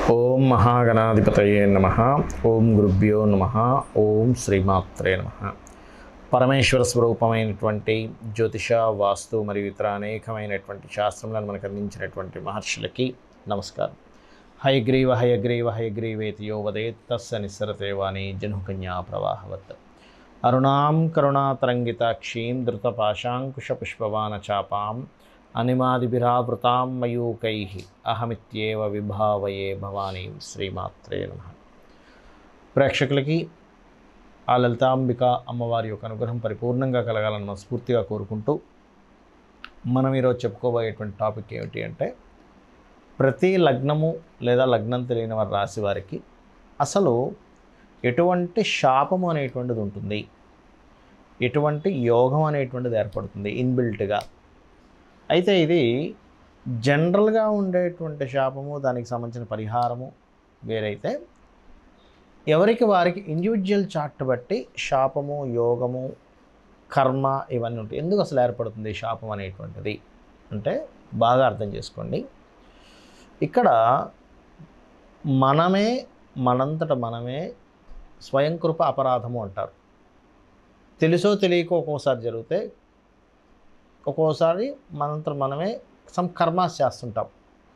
ఓం మహాగణాధిపతయే నమ ఓం గురుభ్యో నమ ఓం శ్రీమాత్రే నమ పరమేశ్వర స్వరూపమైనటువంటి జ్యోతిష వాస్తు మరియు ఇతర అనేకమైనటువంటి శాస్త్రములను మనకు అందించినటువంటి మహర్షులకి నమస్కారం హయగ్రీవ హయగ్రీవ హయగ్రీవేతి యో వదేత్ తస్స నిస్సరతే వాణి జనుకన్యా ప్రవాహవత్ అరుణాం కరుణాతరంగితాక్షీం ధృతపాశాంకుశపుష్పవాన చాపాం అనిమాదిభిరావృతాం మయూకై అహమిత్యేవ విభావయే భవానీ శ్రీమాత్రే నమ ప్రేక్షకులకి ఆ లలితాంబిక అమ్మవారి యొక్క అనుగ్రహం పరిపూర్ణంగా కలగాలని మనస్ఫూర్తిగా కోరుకుంటూ మనం ఈరోజు చెప్పుకోబోయేటువంటి టాపిక్ ఏమిటి అంటే ప్రతి లగ్నము లేదా లగ్నం తెలియని వారి రాశి వారికి అసలు ఎటువంటి శాపము అనేటువంటిది ఉంటుంది ఎటువంటి యోగం అనేటువంటిది ఏర్పడుతుంది ఇన్బిల్ట్గా అయితే ఇది జనరల్గా ఉండేటువంటి శాపము దానికి సంబంధించిన పరిహారము వేరైతే ఎవరికి వారికి ఇండివిజువల్ చార్ట్ బట్టి శాపము యోగము కర్మ ఇవన్నీ ఉంటాయి ఎందుకు అసలు ఏర్పడుతుంది ఈ శాపం అనేటువంటిది అంటే బాగా అర్థం చేసుకోండి ఇక్కడ మనమే మనంతట మనమే స్వయంకృప అపరాధము అంటారు తెలుసో తెలియకో ఒక్కోసారి జరిగితే ఒక్కోసారి మనంతట మనమే సమ్ కర్మాస్ చేస్తుంటాం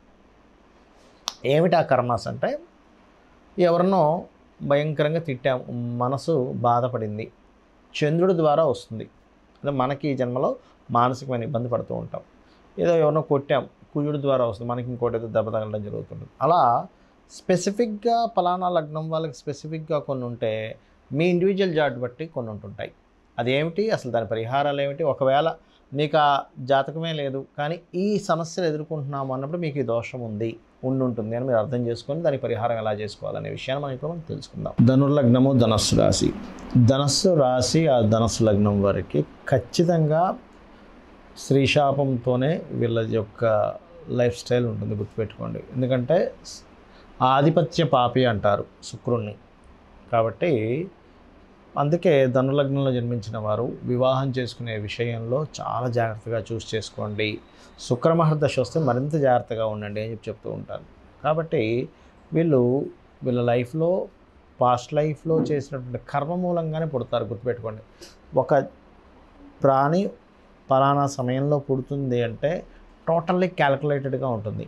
ఏమిటి ఆ కర్మాస్ అంటే ఎవరినో భయంకరంగా తిట్టాం మనసు బాధపడింది చంద్రుడి ద్వారా వస్తుంది అంటే మనకి ఈ జన్మలో మానసికమైన ఇబ్బంది పడుతూ ఉంటాం ఏదో ఎవరినో కొట్టాం కుజుడి ద్వారా వస్తుంది మనకి ఇంకోటి ఏదో దెబ్బ తగలడం జరుగుతుంటుంది అలా స్పెసిఫిక్గా ఫలానా లగ్నం వాళ్ళకి స్పెసిఫిక్గా కొన్ని ఉంటే మీ ఇండివిజువల్ జాట్ బట్టి కొన్ని ఉంటుంటాయి అదేమిటి అసలు దాని పరిహారాలు ఏమిటి ఒకవేళ మీకు ఆ జాతకమే లేదు కానీ ఈ సమస్యలు ఎదుర్కొంటున్నాము అన్నప్పుడు మీకు ఈ దోషం ఉంది ఉండి ఉంటుంది అని మీరు అర్థం చేసుకొని దాని పరిహారం ఎలా చేసుకోవాలనే విషయాన్ని మనం ఇప్పుడు మనం తెలుసుకుందాం ధనుర్లగ్నము ధనస్సు రాశి ధనస్సు రాశి ఆ ధనస్సు లగ్నం వరకు ఖచ్చితంగా శ్రీశాపంతోనే వీళ్ళ యొక్క లైఫ్ స్టైల్ ఉంటుంది గుర్తుపెట్టుకోండి ఎందుకంటే ఆధిపత్య పాపి అంటారు శుక్రుణ్ణి కాబట్టి అందుకే ధనులగ్నంలో జన్మించిన వారు వివాహం చేసుకునే విషయంలో చాలా జాగ్రత్తగా చూస్ చేసుకోండి శుక్రమహర్దశ వస్తే మరింత జాగ్రత్తగా ఉండండి అని చెప్పి చెప్తూ ఉంటాను కాబట్టి వీళ్ళు వీళ్ళ లైఫ్లో పాస్ట్ లైఫ్లో చేసినటువంటి కర్మ మూలంగానే పుడతారు గుర్తుపెట్టుకోండి ఒక ప్రాణి పలానా సమయంలో పుడుతుంది అంటే టోటల్లీ క్యాల్కులేటెడ్గా ఉంటుంది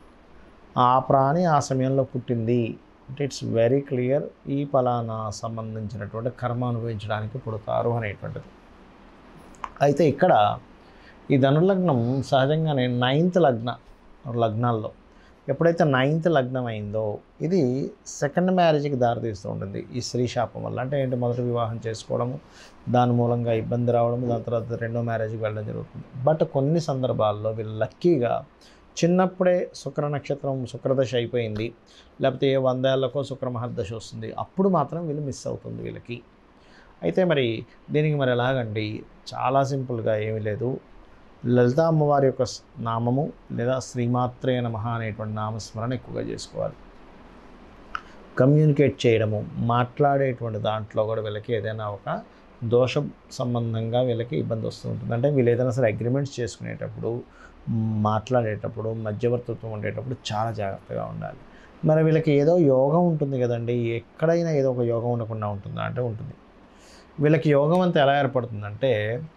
ఆ ప్రాణి ఆ సమయంలో పుట్టింది అంటే ఇట్స్ వెరీ క్లియర్ ఈ ఫలానా సంబంధించినటువంటి కర్మ అనుభవించడానికి పుడతారు అనేటువంటిది అయితే ఇక్కడ ఈ ధనులగ్నం సహజంగానే నైన్త్ లగ్న లగ్నాల్లో ఎప్పుడైతే నైన్త్ లగ్నం అయిందో ఇది సెకండ్ మ్యారేజ్కి దారితీస్తూ ఉంటుంది ఈ స్త్రీ శాపం వల్ల అంటే ఏంటి మొదటి వివాహం చేసుకోవడము దాని మూలంగా ఇబ్బంది రావడము దాని తర్వాత రెండో మ్యారేజ్కి వెళ్ళడం జరుగుతుంది బట్ కొన్ని సందర్భాల్లో వీళ్ళు లక్కీగా చిన్నప్పుడే శుక్ర నక్షత్రం శుక్రదశ అయిపోయింది లేకపోతే ఏ వందేళ్లకో శుక్ర మహర్దశ వస్తుంది అప్పుడు మాత్రం వీళ్ళు మిస్ అవుతుంది వీళ్ళకి అయితే మరి దీనికి మరి ఎలాగండి చాలా సింపుల్గా ఏమీ లేదు లలితా అమ్మవారి యొక్క స్- నామము లేదా శ్రీమాత్రే నమః అనేటువంటి నామస్మరణ ఎక్కువగా చేసుకోవాలి కమ్యూనికేట్ చేయడము మాట్లాడేటువంటి దాంట్లో కూడా వీళ్ళకి ఏదైనా ఒక దోష సంబంధంగా వీళ్ళకి ఇబ్బంది వస్తూ ఉంటుంది అంటే వీళ్ళు ఏదైనా సరే అగ్రిమెంట్స్ చేసుకునేటప్పుడు మాట్లాడేటప్పుడు మధ్యవర్తిత్వం ఉండేటప్పుడు చాలా జాగ్రత్తగా ఉండాలి మరి వీళ్ళకి ఏదో యోగం ఉంటుంది కదండి ఎక్కడైనా ఏదో ఒక యోగం ఉండకుండా ఉంటుందా అంటే ఉంటుంది వీళ్ళకి యోగం అంతా ఎలా ఏర్పడుతుందంటే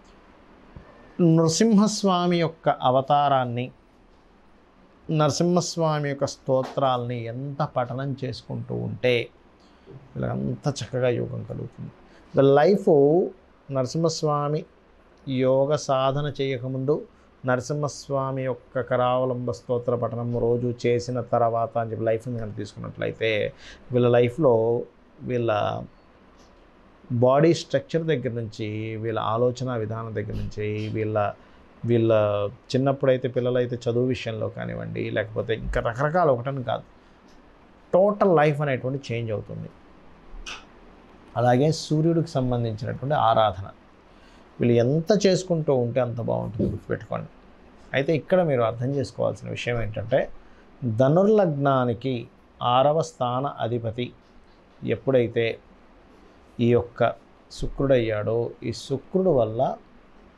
నరసింహస్వామి యొక్క అవతారాన్ని నరసింహస్వామి యొక్క స్తోత్రాల్ని ఎంత పఠనం చేసుకుంటూ ఉంటే వీళ్ళకి అంత చక్కగా యోగం కలుగుతుంది వీళ్ళ లైఫ్ నరసింహస్వామి యోగ సాధన చేయకముందు నరసింహస్వామి యొక్క కరావలంబ స్తోత్ర పఠనం రోజు చేసిన తర్వాత అని చెప్పి లైఫ్ని కనుక తీసుకున్నట్లయితే వీళ్ళ లైఫ్లో వీళ్ళ బాడీ స్ట్రక్చర్ దగ్గర నుంచి వీళ్ళ ఆలోచన విధానం దగ్గర నుంచి వీళ్ళ వీళ్ళ చిన్నప్పుడైతే పిల్లలైతే చదువు విషయంలో కానివ్వండి లేకపోతే ఇంకా రకరకాల ఒకటని కాదు టోటల్ లైఫ్ అనేటువంటి చేంజ్ అవుతుంది అలాగే సూర్యుడికి సంబంధించినటువంటి ఆరాధన వీళ్ళు ఎంత చేసుకుంటూ ఉంటే అంత బాగుంటుంది గుర్తుపెట్టుకోండి అయితే ఇక్కడ మీరు అర్థం చేసుకోవాల్సిన విషయం ఏంటంటే ధనుర్లగ్నానికి ఆరవ స్థాన అధిపతి ఎప్పుడైతే ఈ యొక్క శుక్రుడయ్యాడో ఈ శుక్రుడు వల్ల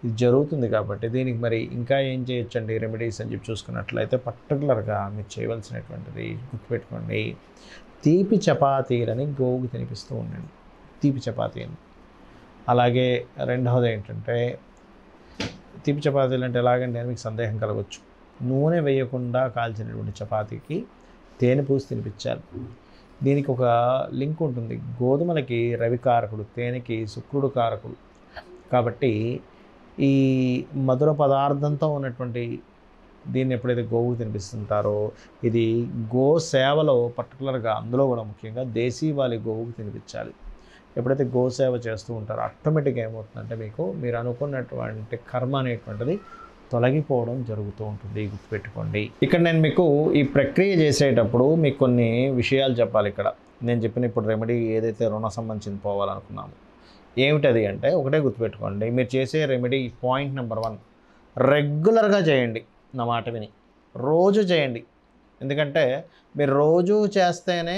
ఇది జరుగుతుంది కాబట్టి దీనికి మరి ఇంకా ఏం చేయొచ్చండి రెమెడీస్ అని చెప్పి చూసుకున్నట్లయితే పర్టికులర్గా మీరు చేయవలసినటువంటిది గుర్తుపెట్టుకోండి తీపి చపాతీలని గోవుకి తినిపిస్తూ ఉండండి తీపి చపాతీని అలాగే రెండవది ఏంటంటే తీపి చపాతీలు అంటే ఎలాగండి అని మీకు సందేహం కలగవచ్చు నూనె వేయకుండా కాల్చినటువంటి చపాతీకి తేనె పూసి తినిపించాలి దీనికి ఒక లింక్ ఉంటుంది గోధుమలకి రవి కారకుడు తేనెకి శుక్రుడు కారకుడు కాబట్టి ఈ మధుర పదార్థంతో ఉన్నటువంటి దీన్ని ఎప్పుడైతే గోవుకు తినిపిస్తుంటారో ఇది గో సేవలో పర్టికులర్గా అందులో కూడా ముఖ్యంగా దేశీవాలి గోవుకు తినిపించాలి ఎప్పుడైతే గో సేవ చేస్తూ ఉంటారో ఆటోమేటిక్గా ఏమవుతుందంటే మీకు మీరు అనుకున్నటువంటి కర్మ అనేటువంటిది తొలగిపోవడం జరుగుతూ ఉంటుంది గుర్తుపెట్టుకోండి ఇక్కడ నేను మీకు ఈ ప్రక్రియ చేసేటప్పుడు మీకు కొన్ని విషయాలు చెప్పాలి ఇక్కడ నేను చెప్పిన ఇప్పుడు రెమెడీ ఏదైతే రుణ సంబంధించింది పోవాలనుకున్నాము ఏమిటది అంటే ఒకటే గుర్తుపెట్టుకోండి మీరు చేసే రెమెడీ పాయింట్ నెంబర్ వన్ రెగ్యులర్గా చేయండి నా మాట విని రోజు చేయండి ఎందుకంటే మీరు రోజు చేస్తేనే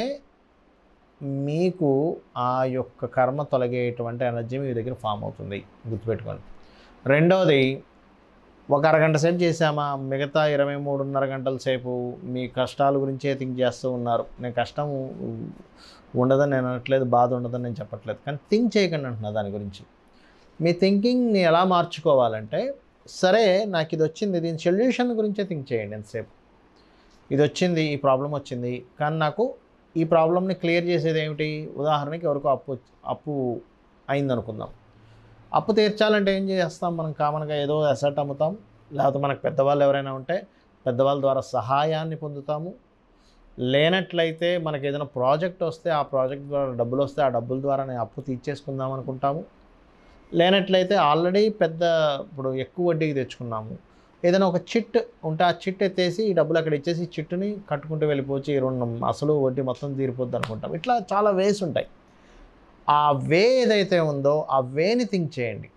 మీకు ఆ యొక్క కర్మ తొలగేటువంటి ఎనర్జీ మీ దగ్గర ఫామ్ అవుతుంది గుర్తుపెట్టుకోండి రెండవది ఒక అరగంట సేపు చేసామా మిగతా ఇరవై మూడున్నర గంటల సేపు మీ కష్టాల గురించే థింక్ చేస్తూ ఉన్నారు నేను కష్టం ఉండదని నేను అనట్లేదు బాధ ఉండదని నేను చెప్పట్లేదు కానీ థింక్ చేయకండి అంటున్నా దాని గురించి మీ థింకింగ్ని ఎలా మార్చుకోవాలంటే సరే నాకు ఇది వచ్చింది దీని సొల్యూషన్ గురించే థింక్ చేయండి ఎంతసేపు ఇది వచ్చింది ఈ ప్రాబ్లం వచ్చింది కానీ నాకు ఈ ప్రాబ్లమ్ని క్లియర్ చేసేది ఏమిటి ఉదాహరణకి ఎవరికో అప్పు అప్పు అయిందనుకుందాం అప్పు తీర్చాలంటే ఏం చేస్తాం మనం కామన్గా ఏదో అసెట్ అమ్ముతాం లేకపోతే మనకు పెద్దవాళ్ళు ఎవరైనా ఉంటే పెద్దవాళ్ళ ద్వారా సహాయాన్ని పొందుతాము లేనట్లయితే మనకి ఏదైనా ప్రాజెక్ట్ వస్తే ఆ ప్రాజెక్ట్ ద్వారా డబ్బులు వస్తే ఆ డబ్బుల ద్వారా నేను అప్పు తీర్చేసుకుందాం అనుకుంటాము లేనట్లయితే ఆల్రెడీ పెద్ద ఇప్పుడు ఎక్కువ వడ్డీకి తెచ్చుకున్నాము ఏదైనా ఒక చిట్ ఉంటే ఆ చిట్ ఎత్తేసి ఈ డబ్బులు అక్కడ ఇచ్చేసి ఈ చిట్టుని కట్టుకుంటూ వెళ్ళిపోవచ్చు ఈ రెండు అసలు వడ్డీ మొత్తం తీరిపోద్ది అనుకుంటాం ఇట్లా చాలా వేస్ ఉంటాయి ఆ వే ఏదైతే ఉందో ఆ వేని థింక్ చేయండి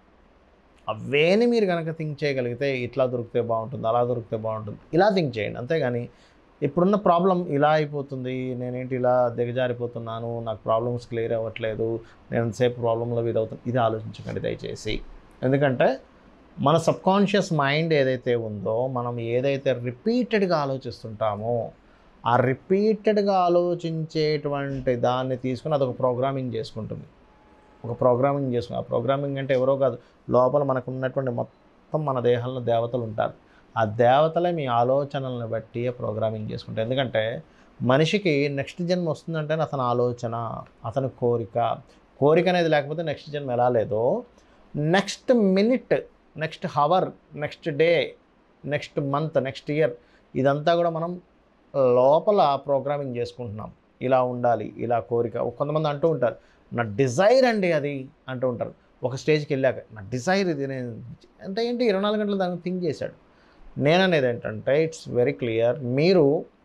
ఆ వేని మీరు కనుక థింక్ చేయగలిగితే ఇట్లా దొరికితే బాగుంటుంది అలా దొరికితే బాగుంటుంది ఇలా థింక్ చేయండి అంతేగాని ఇప్పుడున్న ప్రాబ్లం ఇలా అయిపోతుంది నేనేంటి ఇలా దిగజారిపోతున్నాను నాకు ప్రాబ్లమ్స్ క్లియర్ అవ్వట్లేదు నేను ఎంతసేపు ప్రాబ్లంలో ఇది అవుతుంది ఇది ఆలోచించకండి దయచేసి ఎందుకంటే మన సబ్కాన్షియస్ మైండ్ ఏదైతే ఉందో మనం ఏదైతే రిపీటెడ్గా ఆలోచిస్తుంటామో ఆ రిపీటెడ్గా ఆలోచించేటువంటి దాన్ని తీసుకుని అదొక ప్రోగ్రామింగ్ చేసుకుంటుంది ఒక ప్రోగ్రామింగ్ చేసుకుని ఆ ప్రోగ్రామింగ్ అంటే ఎవరో కాదు లోపల మనకు ఉన్నటువంటి మొత్తం మన దేహంలో దేవతలు ఉంటారు ఆ దేవతలే మీ ఆలోచనలను బట్టి ప్రోగ్రామింగ్ చేసుకుంటారు ఎందుకంటే మనిషికి నెక్స్ట్ జన్మ వస్తుందంటే అతని ఆలోచన అతని కోరిక కోరిక అనేది లేకపోతే నెక్స్ట్ జన్మ ఎలా లేదో next minute next hour next day next month next year ఇదంతా కూడా మనం లోపల ప్రోగ్రామింగ్ చేసుకుంటున్నాం ఇలా ఉండాలి ఇలా కోరిక కొంతమంది అంటూ ఉంటారు నా డిజైర్ అండి అది అంటూ ఉంటారు ఒక స్టేజ్కి వెళ్ళాక నా డిజైర్ ఇది నేను అంటే ఏంటి ఇరవై నాలుగు గంటలు దాన్ని థింక్ చేశాడు నేననేది ఏంటంటే ఇట్స్ వెరీ క్లియర్ మీరు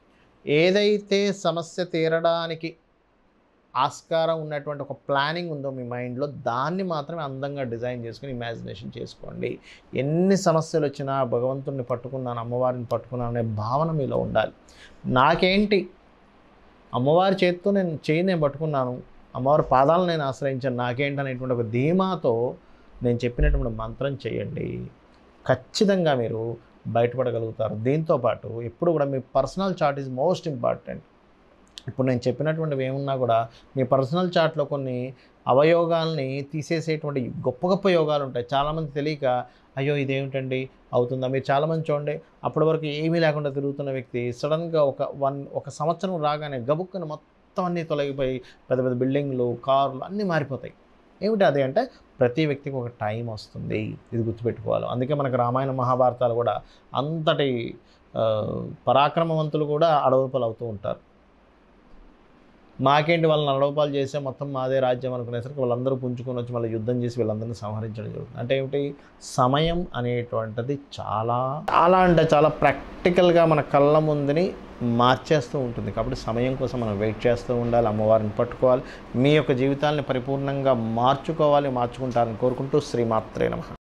ఏదైతే సమస్య తీరడానికి ఆస్కారం ఉన్నటువంటి ఒక ప్లానింగ్ ఉందో మీ మైండ్లో దాన్ని మాత్రమే అందంగా డిజైన్ చేసుకుని ఇమాజినేషన్ చేసుకోండి ఎన్ని సమస్యలు వచ్చినా భగవంతుడిని పట్టుకున్నాను అమ్మవారిని పట్టుకున్నాను అనే భావన మీలో ఉండాలి నాకేంటి అమ్మవారి చేతితో నేను చేయి నేను పట్టుకున్నాను అమ్మవారి పాదాలను నేను ఆశ్రయించాను నాకేంటి అనేటువంటి ఒక ధీమాతో నేను చెప్పినటువంటి మంత్రం చేయండి ఖచ్చితంగా మీరు బయటపడగలుగుతారు దీంతోపాటు ఎప్పుడు కూడా మీ personal chart is most important ఇప్పుడు నేను చెప్పినటువంటివి ఏమున్నా కూడా మీ పర్సనల్ చార్ట్లో కొన్ని అవయోగాల్ని తీసేసేటువంటి గొప్ప గొప్ప యోగాలు ఉంటాయి చాలామంది తెలియక అయ్యో ఇదేమిటండి అవుతుందా మీరు చాలామంది చూడండి అప్పటి వరకు ఏమీ లేకుండా తిరుగుతున్న వ్యక్తి సడన్గా ఒక వన్ ఒక సంవత్సరం రాగానే గబుక్కుని మొత్తం అన్నీ తొలగిపోయి పెద్ద పెద్ద బిల్డింగ్లు కార్లు అన్నీ మారిపోతాయి ఏమిటి అది అంటే ప్రతి వ్యక్తికి ఒక టైం వస్తుంది ఇది గుర్తుపెట్టుకోవాలి అందుకే మనకు రామాయణ మహాభారతాలు కూడా అంతటి ఆ, పరాక్రమవంతులు కూడా అడవుపలు అవుతూ ఉంటారు మాకేంటి వాళ్ళని అడవపాలు చేస్తే మొత్తం మాదే రాజ్యం అనుకునేసరికి వాళ్ళందరూ పుంజుకొని వచ్చి మళ్ళీ యుద్ధం చేసి వీళ్ళందరినీ సంహరించడం జరుగుతుంది అంటే ఏమిటి సమయం అనేటువంటిది చాలా చాలా అంటే చాలా ప్రాక్టికల్గా మన కళ్ళ ముందుని మార్చేస్తూ ఉంటుంది కాబట్టి సమయం కోసం మనం వెయిట్ చేస్తూ ఉండాలి అమ్మవారిని పట్టుకోవాలి మీ యొక్క జీవితాన్ని పరిపూర్ణంగా మార్చుకోవాలి మార్చుకుంటారని కోరుకుంటూ శ్రీమాత్రే నమః